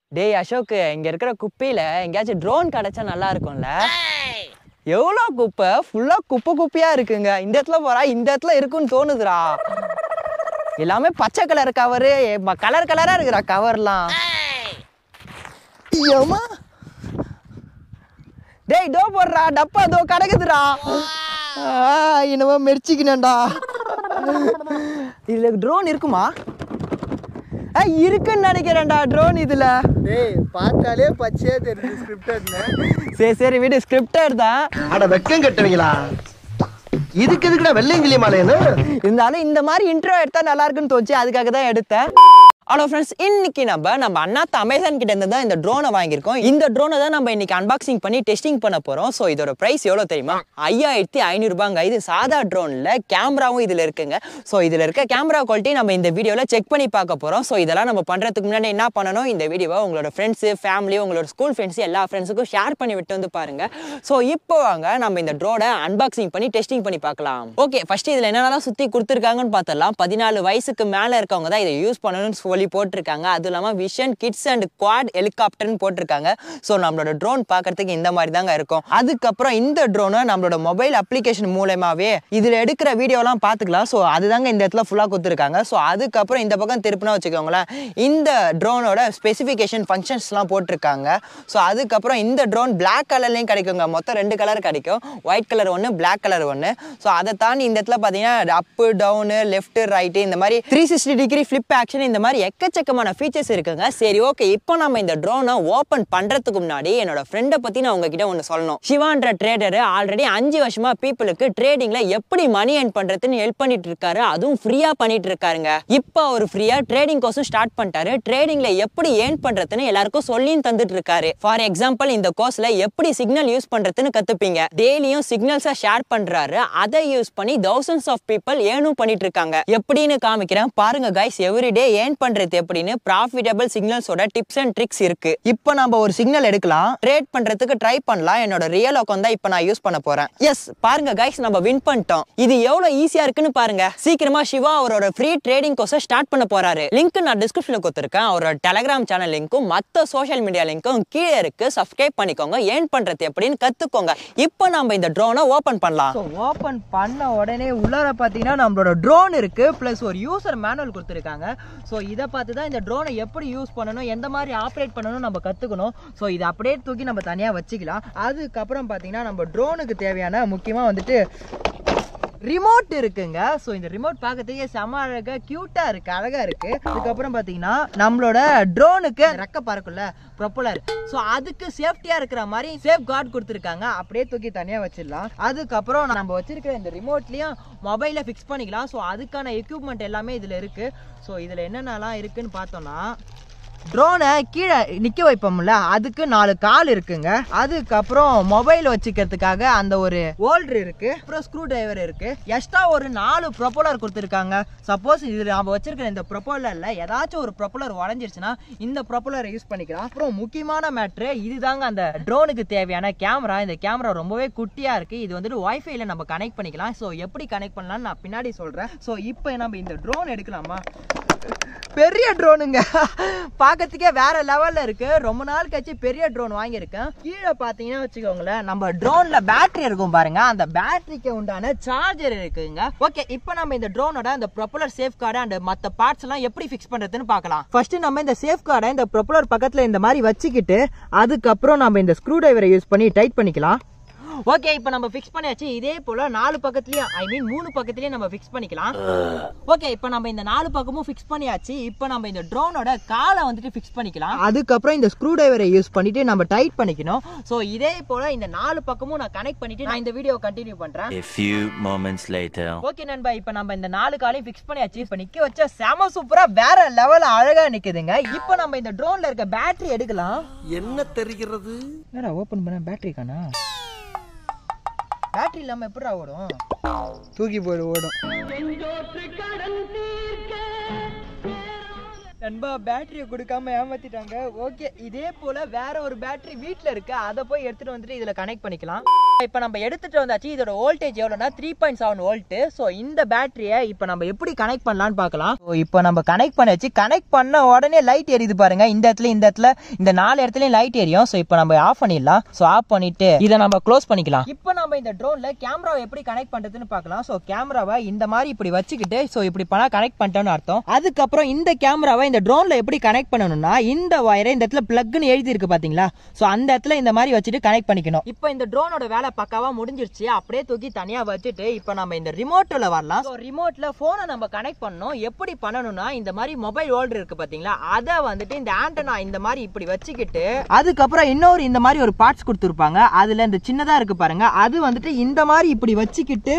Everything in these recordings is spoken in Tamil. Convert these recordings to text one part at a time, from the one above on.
டேய் அசோக் இங்க இருக்கிற குப்பையில எங்கேயாச்சும் ட்ரோன் கிடைச்சா நல்லா இருக்கும்ல எவ்வளோ குப்பை ஃபுல்லா குப்பை குப்பையா இருக்குங்க இந்த இடத்துல போறா இந்த இடத்துல இருக்குன்னு தோணுதுடா எல்லாமே பச்சை கலர் கவரு கலர் கலரா இருக்குடா கவர்லாம் ஏம்மா டேய் டோ போடுறா டப்பா தோ கிடக்குதுடா ஆ, என்னமோ மெரிச்சிக்கினேன்டா இதுல ட்ரோன் இருக்குமா ஆ, இருக்குன்னு நினைக்கிறேன்டா ட்ரோன் இதுல டேய் பார்த்தாலே பச்சையா தெரியுது ஸ்கிரிப்டட்னு சரி சரி விடு ஸ்கிரிப்டட் தான் அட வெக்கம் கட்டுவீங்களா இதுக்கு எதுக்குடா வெள்ளையங்கிலி மாலையன்னு இருந்தாலும் இந்த மாதிரி இன்ட்ரோ எடுத்தா நல்லா இருக்குன்னு தோச்சு அதுக்காக தான் எடுத்தேன் ஹலோ ஃப்ரெண்ட்ஸ் இன்னைக்கு நம்ம நம்ம அண்ணாத்த அமேசான் கிட்ட இருந்து தான் இந்த ட்ரோனை வாங்கியிருக்கோம் இந்த ட்ரோனை தான் நம்ம இன்னைக்கு அன்பாக்சிங் பண்ணி டெஸ்டிங் பண்ண போறோம் ஸோ இதோட பிரைஸ் எவ்வளோ தெரியுமா ஐயாயிரத்தி ஐநூறுபாங்க இது சாதா ட்ரோனில் கேமராவும் இதில் இருக்குங்க ஸோ இதில் இருக்க கேமரா குவாலிட்டி நம்ம இந்த வீடியோவில் செக் பண்ணி பார்க்க போகிறோம் ஸோ இதெல்லாம் நம்ம பண்ணுறதுக்கு முன்னாடி என்ன பண்ணணும் இந்த வீடியோவை உங்களோட ஃப்ரெண்ட்ஸு ஃபேமிலி உங்களோட ஸ்கூல் ஃப்ரெண்ட்ஸ் எல்லா ஃப்ரெண்ட்ஸுக்கும் ஷேர் பண்ணி விட்டு வந்து பாருங்க ஸோ இப்போ வாங்க நம்ம இந்த ட்ரோனை அன்பாக்சிங் பண்ணி டெஸ்டிங் பண்ணி பார்க்கலாம் ஓகே ஃபர்ஸ்ட் இதில் என்னென்னலாம் சுற்றி கொடுத்துருக்காங்கன்னு பார்த்தலாம் பதினாலு வயசுக்கு மேலே இருக்கவங்க தான் இதை யூஸ் பண்ணணும்னு சொல்லி போட்டிருக்காங்க அதுவும் இல்லாமல் விஷன் கிட்ஸ் அண்ட் குவாட் ஹெலிகாப்டர்னு போட்டிருக்காங்க ஸோ நம்மளோட ட்ரோன் பார்க்கறதுக்கு இந்த மாதிரி தாங்க இருக்கும் அதுக்கப்புறம் இந்த ட்ரோனை நம்மளோட மொபைல் அப்ளிகேஷன் மூலயமாவே இதில் எடுக்கிற வீடியோலாம் பார்த்துக்கலாம் ஸோ அதுதாங்க இந்த இடத்துல ஃபுல்லாக கொடுத்துருக்காங்க ஸோ அதுக்கப்புறம் இந்த பக்கம் திருப்பினா வச்சுக்கோங்களேன் இந்த ட்ரோனோட ஸ்பெசிஃபிகேஷன் ஃபங்க்ஷன்ஸ்லாம் போட்டிருக்காங்க ஸோ அதுக்கப்புறம் இந்த ட்ரோன் பிளாக் கலர்லேயும் கிடைக்குங்க மொத்தம் ரெண்டு கலர் கிடைக்கும் ஒயிட் கலர் ஒன்று பிளாக் கலர் ஒன்று ஸோ அதை தாண்டி இந்த இடத்துல பார்த்தீங்கன்னா அப்பு டவுனு லெஃப்ட் ரைட்டு இந்த மாதிரி three sixty degree flip action இந்த மாதிரி எக்கச்சக்கமான ஃபீச்சர்ஸ் இருக்குங்க சரி ஓகே இப்போ நம்ம இந்த ட்ரோனை ஓப்பன் பண்ணுறதுக்கு முன்னாடி என்னோட ஃப்ரெண்டை பற்றி நான் உங்ககிட்ட ஒன்று சொல்லணும் சிவான்ற ட்ரேடர் ஆல்ரெடி அஞ்சு வருஷமா பீப்புளுக்கு ட்ரேடிங்ல எப்படி மணி ஏர்ன் பண்றதுன்னு ஹெல்ப் பண்ணிட்டு இருக்காரு அதுவும் ஃப்ரீயா பண்ணிட்டு இருக்காருங்க இப்போ அவர் ஃப்ரீயா ட்ரேடிங் கோர்ஸும் ஸ்டார்ட் பண்ணிட்டாரு ட்ரேடிங்ல எப்படி ஏர்ன் பண்றதுன்னு எல்லாருக்கும் சொல்லியும் தந்துட்டு இருக்காரு ஃபார் எக்ஸாம்பிள் இந்த கோர்ஸ்ல எப்படி சிக்னல் யூஸ் பண்றதுன்னு கத்துப்பீங்க டெய்லியும் சிக்னல்ஸா ஷேர் பண்றாரு அதை யூஸ் பண்ணி தௌசண்ட்ஸ் ஆஃப் பீப்பிள் ஏர்னும் பண்ணிட்டு இருக்காங்க எப்படின்னு காமிக்கிறேன் பாருங்க கைஸ் எவ்ரிடே ஏர்ன் பண்றது எப்படின்னு ப்ராஃபிட்டபிள் சிக்னல்ஸோட டிப்ஸ் அண்ட் ட்ரிக்ஸ் இருக்கு இப்போ நம்ம ஒரு சிக்னல் எடுக்கலாம் ட்ரேட் பண்றதுக்கு ட்ரை பண்ணலாம் என்னோட ரியல் அக்கௌண்ட் தான் இப்போ நான் யூஸ் பண்ண போறேன் எஸ் பாருங்க கைஸ் நம்ம வின் பண்ணிட்டோம் இது எவ்வளவு ஈஸியா இருக்குன்னு பாருங்க சீக்கிரமா சிவா அவரோட ஃப்ரீ ட்ரேடிங் கோர்ஸை ஸ்டார்ட் பண்ண போறாரு லிங்க் நான் டிஸ்கிரிப்ஷன்ல கொடுத்துருக்கேன் அவரோட டெலிகிராம் சேனல் லிங்க்கும் மற்ற சோஷியல் மீடியா லிங்க்கும் கீழே இருக்கு சப்ஸ்கிரைப் பண்ணிக்கோங்க ஏர்ன் பண்றது எப்படின்னு கத்துக்கோங்க இப்போ நம்ம இந்த ட்ரோனை ஓபன் பண்ணலாம் ஸோ ஓபன் பண்ண உடனே உள்ளார பார்த்தீங்கன்னா நம்மளோட ட்ரோன் இருக்கு ப்ளஸ் ஒரு யூசர் மேனுவல் கொடுத்துருக்காங்க ஸோ இதை பார்த்து தான் இந்த ட்ரோனை எப்படி யூஸ் பண்ணணும் எந்த மாதிரி ஆப்ரேட் பண்ணணும் நம்ம கற்றுக்கணும் ஸோ இதை அப்படியே தூக்கி நம்ம தனியாக வச்சுக்கலாம் அதுக்கப்புறம் பார்த்தீங்கன்னா நம்ம ட்ரோனுக்கு தேவையான முக்கியமாக வந்துட்டு ரிமோட் இருக்குங்க ஸோ இந்த ரிமோட் பார்க்கறதுக்கே செம அழகா கியூட்டா இருக்கு அழகா இருக்கு அதுக்கப்புறம் பார்த்தீங்கன்னா நம்மளோட ட்ரோனுக்கு ரெக்க பறக்கும்ல ப்ரொப்பலர் ஸோ அதுக்கு சேஃப்டியா இருக்கிற மாதிரி சேஃப் கார்டு கொடுத்துருக்காங்க அப்படியே தூக்கி தனியாக வச்சிடலாம் அதுக்கப்புறம் நம்ம வச்சிருக்கிற இந்த ரிமோட்லயும் மொபைலை ஃபிக்ஸ் பண்ணிக்கலாம் ஸோ அதுக்கான எக்யூப்மெண்ட் எல்லாமே இதில் இருக்கு ஸோ இதில் என்னென்னலாம் இருக்குன்னு பார்த்தோம்னா ட்ரோனை கீழே நிக்க வைப்போம்ல அதுக்கு நாலு கால் இருக்குங்க அதுக்கப்புறம் மொபைல் வச்சுக்கிறதுக்காக அந்த ஒரு ஹோல்டர் இருக்கு அப்புறம் ஸ்க்ரூ டிரைவர் இருக்கு எக்ஸ்ட்ரா ஒரு நாலு ப்ரொப்பலர் கொடுத்துருக்காங்க சப்போஸ் இது நம்ம வச்சிருக்கிற இந்த ப்ரொப்பலர்ல ஏதாச்சும் ஒரு ப்ரொப்பலர் உடஞ்சிருச்சுன்னா இந்த ப்ரொப்பலரை யூஸ் பண்ணிக்கலாம் அப்புறம் முக்கியமான மேட்ரு இதுதாங்க அந்த ட்ரோனுக்கு தேவையான கேமரா இந்த கேமரா ரொம்பவே குட்டியா இருக்கு இது வந்துட்டு வைஃபைல நம்ம கனெக்ட் பண்ணிக்கலாம் ஸோ எப்படி கனெக்ட் பண்ணலாம்னு நான் பின்னாடி சொல்றேன் ஸோ இப்போ நம்ம இந்த ட்ரோன் எடுக்கலாமா பெரிய ட்ரோனுங்க பார்க்கறதுக்கே வேற லெவல்ல இருக்கு ரொம்ப நாள் கழிச்சு பெரிய ட்ரோன் வாங்கியிருக்கேன் கீழே பார்த்தீங்கன்னா வச்சுக்கோங்களேன் நம்ம ட்ரோன்ல பேட்டரி இருக்கும் பாருங்க அந்த பேட்டரிக்கு உண்டான சார்ஜர் இருக்குங்க ஓகே இப்போ நம்ம இந்த ட்ரோனோட அந்த ப்ரொப்பலர் சேஃப் கார்டு அண்ட் மற்ற பார்ட்ஸ் எல்லாம் எப்படி ஃபிக்ஸ் பண்றதுன்னு பார்க்கலாம் ஃபர்ஸ்ட் நம்ம இந்த சேஃப் கார்டை இந்த ப்ரொப்பலர் பக்கத்துல இந்த மாதிரி வச்சுக்கிட்டு அதுக்கப்புறம் நம்ம இந்த ஸ்க்ரூ டிரைவரை யூஸ் பண்ணி டைட் பண்ணிக்கலாம் ஓகே இப்போ நம்ம ஃபிக்ஸ் பண்ணியாச்சு இதே போல நாலு பக்கத்துலயும் ஐ மீன் மூணு பக்கத்துலயும் நம்ம ஃபிக்ஸ் பண்ணிக்கலாம் ஓகே இப்போ நம்ம இந்த நாலு பக்கமும் ஃபிக்ஸ் பண்ணியாச்சு இப்போ நம்ம இந்த ட்ரோனோட காலை வந்துட்டு ஃபிக்ஸ் பண்ணிக்கலாம் அதுக்கப்புறம் இந்த ஸ்க்ரூ டிரைவரை யூஸ் பண்ணிட்டு நம்ம டைட் பண்ணிக்கணும் ஸோ இதே போல இந்த நாலு பக்கமும் நான் கனெக்ட் பண்ணிட்டு நான் இந்த வீடியோ கண்டினியூ பண்றேன் A few moments later. Okay நண்பா இப்போ நம்ம இந்த நாலு காலையும் ஃபிக்ஸ் பண்ணியாச்சு இப்போ நிக்க வச்சா செம சூப்பரா வேற லெவல் அழகா நிக்குதுங்க இப்போ நம்ம இந்த ட்ரோன்ல இருக்க பேட்டரி எடுக்கலாம் என்ன தெரிகிறது என்னடா ஓபன் பண்ண பேட்டரி காணா பேட்டரி இல்லாம எப்படிடா ஓடும் தூக்கி போடு ஓடும் நண்பா பேட்டரியை கொடுக்காம ஏமாத்திட்டாங்க ஓகே இதே போல வேற ஒரு பேட்டரி வீட்டில் இருக்கு அதை போய் எடுத்துட்டு வந்துட்டு இதில் கனெக்ட் பண்ணிக்கலாம் இப்போ நம்ம எடுத்துட்டு வந்தாச்சு இதோட வோல்டேஜ் எவ்வளோனா three point seven volt so இந்த பேட்டரியை இப்போ நம்ம எப்படி கனெக்ட் பண்ணலாம்னு பார்க்கலாம் ஸோ இப்போ நம்ம கனெக்ட் பண்ணியாச்சு கனெக்ட் பண்ண உடனே லைட் எரியுது பாருங்க இந்த இடத்துல இந்த இடத்துல இந்த நாலு இடத்துலயும் லைட் எரியும் ஸோ இப்போ நம்ம ஆஃப் பண்ணிடலாம் ஸோ ஆஃப் பண்ணிட்டு இதை நம்ம க்ளோஸ் பண்ணிக்கலாம் இப்போ நம்ம இந்த ட்ரோன்ல கேமராவை எப்படி கனெக்ட் பண்றதுன்னு பார்க்கலாம் ஸோ கேமராவை இந்த மாதிரி இப்படி வச்சுக்கிட்டு ஸோ இப்படி பண்ணா கனெக்ட் பண்ணிட்டோம்னு அர்த்தம் அதுக்கப்புறம் இந்த கேமராவை இந்த ட்ரோன்ல எப்படி கனெக்ட் பண்ணணும்னா இந்த வயரை இந்த இடத்துல பிளக்னு எழுதி இருக்கு பாத்தீங்களா ஸோ அந்த இடத்துல இந்த மாதிரி வச்சுட்டு கனெக்ட் பண்ணிக்கணும் இப்போ இந்த ட்ரோனோட வேலை பக்காவா முடிஞ்சிருச்சு அப்படியே தூக்கி தனியா வச்சுட்டு இப்போ நம்ம இந்த ரிமோட்ல வரலாம் ஸோ ரிமோட்ல போனை நம்ம கனெக்ட் பண்ணணும் எப்படி பண்ணணும்னா இந்த மாதிரி மொபைல் ஹோல்டர் இருக்கு பாத்தீங்களா அதை வந்துட்டு இந்த ஆண்டனா இந்த மாதிரி இப்படி வச்சுக்கிட்டு அதுக்கப்புறம் இன்னொரு இந்த மாதிரி ஒரு பார்ட்ஸ் கொடுத்துருப்பாங்க அதுல இந்த சின்னதா இருக்கு பாருங்க அது வந்துட்டு இந்த மாதிரி இப்படி வச்சுக்கிட்டு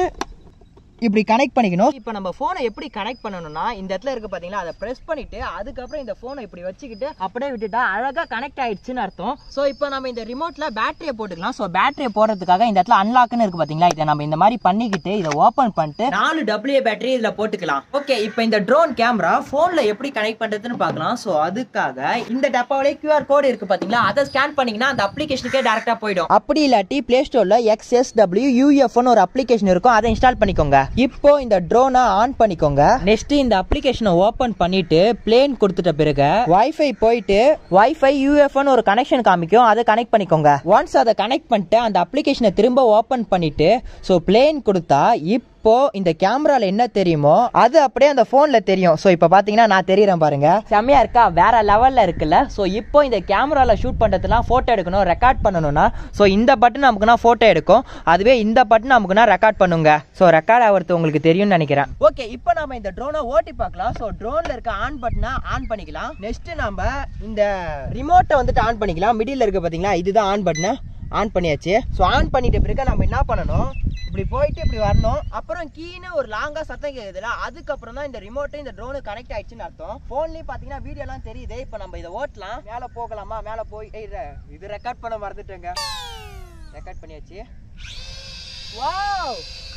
இப்படி கனெக்ட் பண்ணிக்கணும் இப்போ நம்ம ஃபோனை எப்படி கனெக்ட் பண்ணணும்னா இந்த இடத்துல இருக்கு பாத்தீங்களா அதை பிரஸ் பண்ணிட்டு அதுக்கப்புறம் இந்த ஃபோனை இப்படி வச்சுக்கிட்டு அப்படியே விட்டுட்டா அழகா கனெக்ட் ஆயிடுச்சுன்னு அர்த்தம் ஸோ இப்போ நம்ம இந்த ரிமோட்ல பேட்டரியை போட்டுக்கலாம் ஸோ பேட்டரியை போடுறதுக்காக இந்த இடத்துல அன்லாக்னு இருக்கு பாத்தீங்களா இதை நம்ம இந்த மாதிரி பண்ணிக்கிட்டு இதை ஓப்பன் பண்ணிட்டு நாலு டபிள்யூ பேட்டரி இதுல போட்டுக்கலாம் ஓகே இப்போ இந்த ட்ரோன் கேமரா ஃபோன்ல எப்படி கனெக்ட் பண்றதுன்னு பார்க்கலாம் ஸோ அதுக்காக இந்த டப்பாவிலே QR கோடு இருக்கு பாத்தீங்களா அதை ஸ்கேன் பண்ணீங்கன்னா அந்த அப்ளிகேஷனுக்கே டேரக்டா போயிடும் அப்படி இல்லாட்டி பிளே ஸ்டோர்ல எக்ஸ்எஸ்டபிள்யூ யூஎஃப்னு ஒரு அப்ளிகேஷன் இருக்கும் அதை இன்ஸ்டால் பண்ணிக்கோங்க இப்போ இந்த ட்ரோனை ஆன் பண்ணிக்கோங்க நெக்ஸ்ட் இந்த அப்ளிகேஷனை ஓபன் பண்ணிட்டு பிளேன் கொடுத்துட்ட பிறகு வைஃபை போயிட்டு வைஃபை யூஎஃப்னு ஒரு கனெக்ஷன் காமிக்கும் அதை கனெக்ட் பண்ணிக்கோங்க ஒன்ஸ் அதை கனெக்ட் பண்ணிட்டு அந்த அப்ளிகேஷனை திரும்ப ஓபன் பண்ணிட்டு ஸோ பிளேன் கொடுத்தா இப்போ இந்த கேமரால என்ன தெரியுமோ அது அப்படியே அந்த போன்ல தெரியும் ஸோ இப்போ பாத்தீங்கன்னா நான் தெரியறேன் பாருங்க செம்மையா இருக்கா வேற லெவல்ல இருக்குல்ல ஸோ இப்போ இந்த கேமரால ஷூட் பண்றதுலாம் போட்டோ எடுக்கணும் ரெக்கார்ட் பண்ணணும்னா ஸோ இந்த பட்டன் நமக்குனா போட்டோ எடுக்கும் அதுவே இந்த பட்டன் நமக்குனா ரெக்கார்ட் பண்ணுங்க ஸோ ரெக்கார்ட் ஆகிறது உங்களுக்கு தெரியும்னு நினைக்கிறேன் ஓகே இப்போ நம்ம இந்த ட்ரோனை ஓட்டி பார்க்கலாம் ஸோ ட்ரோன்ல இருக்க ஆன் பட்டனை ஆன் பண்ணிக்கலாம் நெக்ஸ்ட் நம்ம இந்த ரிமோட்டை வந்துட்டு ஆன் பண்ணிக்கலாம் மிடில் இருக்கு பாத்தீங்களா இதுதான் ஆன் பட்டனை ஆன் பண்ணியாச்சு ஸோ ஆன் பண்ணிட்ட பிறகு நம்ம என்ன பண்ணணும் இப்படி போயிட்டு இப்படி வரணும் அப்புறம் கீழே ஒரு லாங்கா சத்தம் கேக்குதுல அதுக்கப்புறம் தான் இந்த ரிமோட் இந்த ட்ரோனு கனெக்ட் ஆயிடுச்சுன்னு அர்த்தம் போன்லயும் பாத்தீங்கன்னா வீடியோலாம் தெரியுது இப்போ நம்ம இதை ஓட்டலாம் மேல போகலாமா மேல போய் ஏய், இத- இது ரெக்கார்ட் பண்ண மறந்துட்டேங்க ரெக்கார்ட் பண்ணியாச்சு வாவ்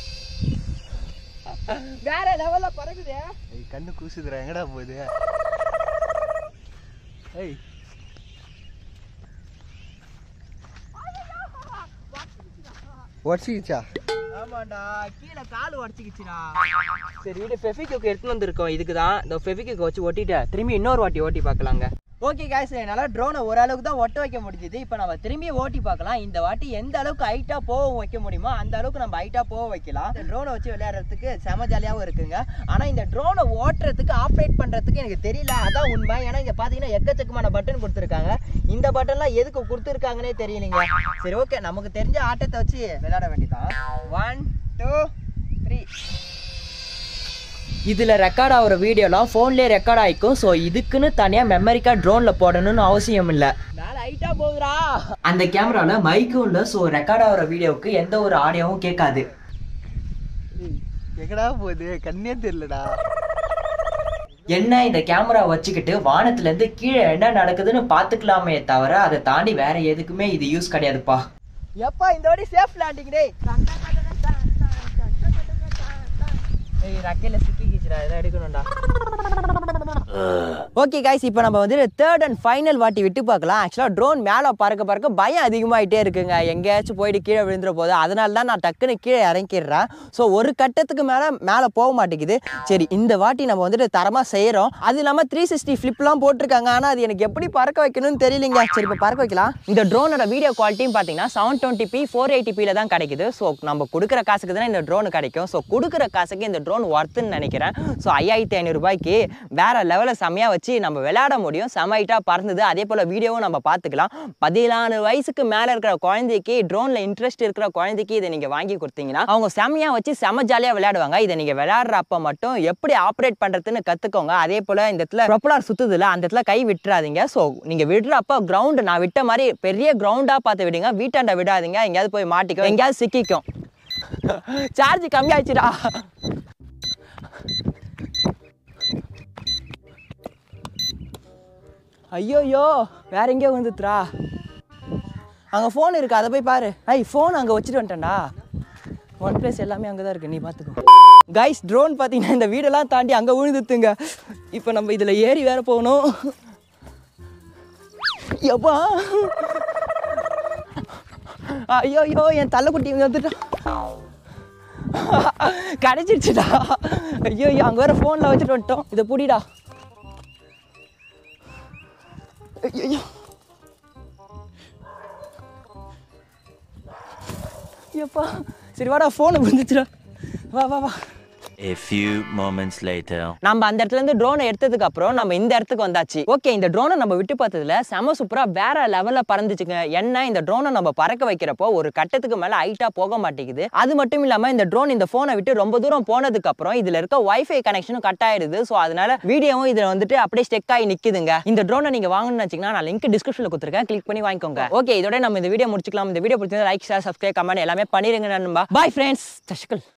வேற லெவல்ல பறக்குதே கண்ணு கூசுதுடா எங்கடா போகுது ஏய் உடச்சிக்கிச்சா ஆமாண்டா கீழே கால் உடச்சிக்கிச்சுடா சரி விடு ஃபெவிக்யூக் எடுத்துன்னு வந்திருக்கோம் இதுக்கு தான் இந்த ஃபெவிக்யூக் வச்சு ஒட்டிட்டேன் திரும்பி இன்னொரு வாட்டி ஓட்டி பார்க்கலாங்க ஓகே காய்ஸ் என்னால் ட்ரோனை ஓரளவுக்கு தான் ஒட்ட வைக்க முடிஞ்சுது இப்போ நம்ம திரும்பி ஓட்டி பார்க்கலாம் இந்த வாட்டி எந்த அளவுக்கு ஹைட்டாக போக வைக்க முடியுமோ அந்த அளவுக்கு நம்ம ஹைட்டாக போக வைக்கலாம் இந்த ட்ரோனை வச்சு விளையாடுறதுக்கு செம ஜாலியாகவும் இருக்குங்க ஆனால் இந்த ட்ரோனை ஓட்டுறதுக்கு ஆப்ரேட் பண்ணுறதுக்கு எனக்கு தெரியல அதான் உண்மை ஏன்னா இங்கே பார்த்தீங்கன்னா எக்கச்சக்கமான பட்டன் கொடுத்துருக்காங்க இந்த பட்டன்லாம் எதுக்கு கொடுத்துருக்காங்கன்னே தெரியலைங்க சரி ஓகே நமக்கு தெரிஞ்ச ஆட்டத்தை வச்சு விளையாட வேண்டியதான் ஒன் டூ த்ரீ இதில் ரெக்கார்ட் ஆகிற வீடியோலாம் ஃபோன்லேயே ரெக்கார்ட் ஆகிக்கும் ஸோ இதுக்குன்னு தனியாக மெமரி கார்டு ட்ரோனில் போடணும்னு அவசியம் இல்லை மேலே ஹைட்டாக போகுதுடா அந்த கேமராவில் மைக்கும் இல்லை ஸோ ரெக்கார்ட் ஆகிற வீடியோவுக்கு எந்த ஒரு ஆடியோவும் கேட்காது ஏய், எங்கடா போகுது கண்ணே தெரியலடா என்ன இந்த கேமரா வச்சுக்கிட்டு வானத்துலேருந்து கீழே என்ன நடக்குதுன்னு பார்த்துக்கலாமே தவிர அதை தாண்டி வேற எதுக்குமே இது யூஸ் கிடையாதுப்பா எப்பா இந்த வாட்டி சேஃப் லேண்டிங் டேய் ஏய் ரக்கையில சிக்கிக்கிச்சுடா இதை எடுக்கணும்டா ஓகே கைஸ் இப்போ நம்ம வந்து தேர்ட் அண்ட் ஃபைனல் வாட்டி விட்டு பார்க்கலாம் ஆக்சுவலாக ட்ரோன் மேலே பறக்க பறக்க பயம் அதிகமாகிட்டே இருக்குங்க எங்கேயாச்சும் போயிட்டு கீழே விழுந்துற போது அதனால தான் நான் டக்குன்னு கீழே இறங்கிடுறேன் ஸோ ஒரு கட்டத்துக்கு மேலே மேலே போக மாட்டேங்குது சரி இந்த வாட்டி நம்ம வந்துட்டு தரமாக செய்கிறோம் அது இல்லாமல் த்ரீ சிக்ஸ்டி ஃப்ளிப்லாம் போட்டிருக்காங்க ஆனால் அது எனக்கு எப்படி பறக்க வைக்கணும்னு தெரியலைங்க சரி இப்போ பறக்க வைக்கலாம் இந்த ட்ரோனோட வீடியோ குவாலிட்டியும் பார்த்தீங்கன்னா seven twenty P four eighty பியில் தான் கிடைக்குது ஸோ நம்ம கொடுக்குற காசுக்கு தானே இந்த ட்ரோன் கிடைக்கும் ஸோ கொடுக்குற காசுக்கு இந்த ட்ரோன் ஒர்த்துன்னு நினைக்கிறேன் ஸோ ஐயாயிரத்தி ஐநூறுரூபாய்க்கு வேற லெவலில் செம்மையாக வச்சு நம்ம விளையாட முடியும் செம ஹைட்டாக பறந்தது அதே போல் வீடியோவும் நம்ம பார்த்துக்கலாம் பதினாலு வயசுக்கு மேலே இருக்கிற குழந்தைக்கு ட்ரோனில் இன்ட்ரெஸ்ட் இருக்கிற குழந்தைக்கு இதை நீங்கள் வாங்கி கொடுத்தீங்கன்னா அவங்க செம்மையாக வச்சு செம ஜாலியாக விளையாடுவாங்க இதை நீங்கள் விளையாடுறப்ப மட்டும் எப்படி ஆப்ரேட் பண்ணுறதுன்னு கற்றுக்கோங்க அதே போல் இந்த இடத்துல ப்ரொப்பலார் சுற்றுதுல அந்த இடத்துல கை விட்டுறாதீங்க ஸோ நீங்கள் விடுறப்ப கிரவுண்டு நான் விட்ட மாதிரி பெரிய கிரவுண்டாக பார்த்து விடுங்க வீட்டாண்ட விடாதீங்க எங்கேயாவது போய் மாட்டிக்கும் எங்கேயாவது சிக்கிக்கும் சார்ஜ் கம்மியாச்சுடா ஐயோயோ வேற எங்கேயோ வந்துத்துறா அங்கே ஃபோன் இருக்கு அதை போய் பாரு ஐ ஃபோன் அங்கே வச்சுட்டு வந்துட்டேன்டா ஒன் ப்ளஸ் எல்லாமே அங்கே தான் இருக்கு நீ பார்த்துக்கோ கைஸ் ட்ரோன் பார்த்தீங்கன்னா இந்த வீடெல்லாம் தாண்டி அங்கே விழுந்துத்துங்க இப்போ நம்ம இதில் ஏறி வேற போகணும் எப்பா ஐயோ ஐயோ என் தள்ளைக்குட்டி இங்க வந்துட்டான் கிடைச்சிருச்சுடா ஐயோ ஐயோ அங்கே வேற ஃபோனில் வச்சுட்டு வந்துட்டோம் இதை புடிடா ஐயோ ஐயப்பா சரி வாடா ஃபோனை விழுந்துச்சுடா வா வா வா A few moments later. நம்ம அந்த இடத்துல இருந்து ட்ரோனை எடுத்ததுக்கு அப்புறம் நம்ம இந்த இடத்துக்கு வந்தாச்சு ஓகே இந்த ட்ரோனை நம்ம விட்டு பார்த்ததுல செம சூப்பரா வேற லெவல்ல பறந்துச்சுங்க என்ன இந்த ட்ரோனை நம்ம பறக்க வைக்கிறப்போ ஒரு கட்டத்துக்கு மேல ஹைட்டா போக மாட்டேங்குது அது மட்டும் இல்லாம இந்த ட்ரோன் இந்த போனை விட்டு ரொம்ப தூரம் போனதுக்கு அப்புறம் இதுல இருக்க வைஃபை கனெக்ஷனும் கட் ஆயிடுது ஸோ அதனால வீடியோவும் இதுல வந்துட்டு அப்படியே ஸ்டெக் ஆகி நிக்குதுங்க இந்த ட்ரோனை நீங்க வாங்கணும்னு வச்சீங்கன்னா நான் லிங்க் டிஸ்கிரிப்ஷன்ல கொடுத்துருக்கேன் கிளிக் பண்ணி வாங்கிக்கோங்க ஓகே இதோட நம்ம இந்த வீடியோ முடிச்சுக்கலாம் இந்த வீடியோ பிடிச்சிருந்தா லைக் ஷேர் சப்ஸ்கிரைப் கமெண்ட் எல்லாமே பண்ணிருங்க நண்பா பாய் ஃப்ரெண்ட்ஸ் தஷ்கல்